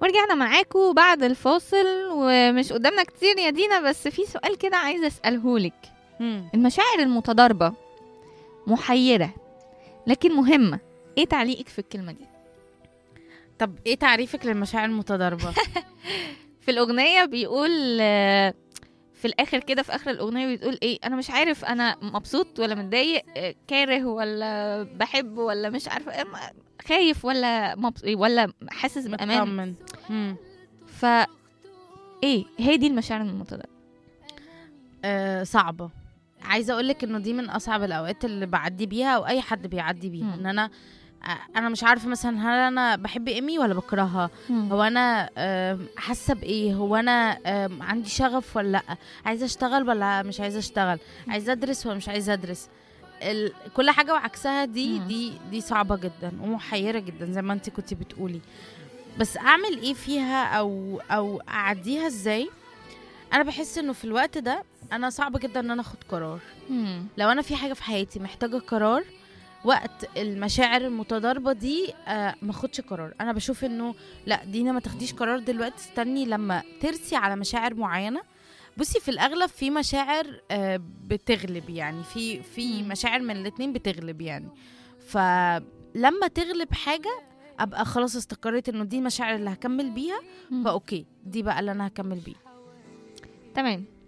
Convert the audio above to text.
ورجعنا معاكم بعد الفاصل ومش قدامنا كتير يا دينا بس في سؤال كده عايزه اساله لك مم. المشاعر المتضاربه محيره لكن مهمه ايه تعليقك في الكلمه دي طب ايه تعريفك للمشاعر المتضاربه في الاغنيه بيقول آه، في الاخر كده في اخر الاغنيه بتقول ايه انا مش عارف انا مبسوط ولا متضايق آه، كاره ولا بحب ولا مش عارفه إيه، ما- خايف ولا مبس... ولا حاسس بامان مطمن مم. ف ايه هي دي المشاعر المتضاربه آه صعبه عايزه اقول لك انه دي من اصعب الاوقات اللي بعدي بيها او اي حد بيعدي بيها مم. ان انا آه، انا مش عارفه مثلا هل انا بحب ايمي ولا بكرهها هو انا آم، حاسه بايه هو انا آم، عندي شغف ولا لا عايزه اشتغل ولا مش عايزه اشتغل عايزه ادرس ولا مش عايزه ادرس ال... كل حاجه وعكسها دي مم. دي دي صعبه جدا ومحيره جدا زي ما انت كنتي بتقولي بس اعمل ايه فيها او او اعديها ازاي انا بحس انه في الوقت ده انا صعب جدا ان انا اخد قرار مم. لو انا في حاجه في حياتي محتاجه قرار وقت المشاعر المتضاربه دي آه ما اخدش قرار انا بشوف انه لا دينا ما تاخديش قرار دلوقتي استني لما ترسي على مشاعر معينه بصي في الاغلب في مشاعر آه بتغلب يعني في في مم. مشاعر من الاتنين بتغلب يعني فلما تغلب حاجه ابقى خلاص استقريت انه دي المشاعر اللي هكمل بيها مم. فاوكي دي بقى اللي انا هكمل بيها تمام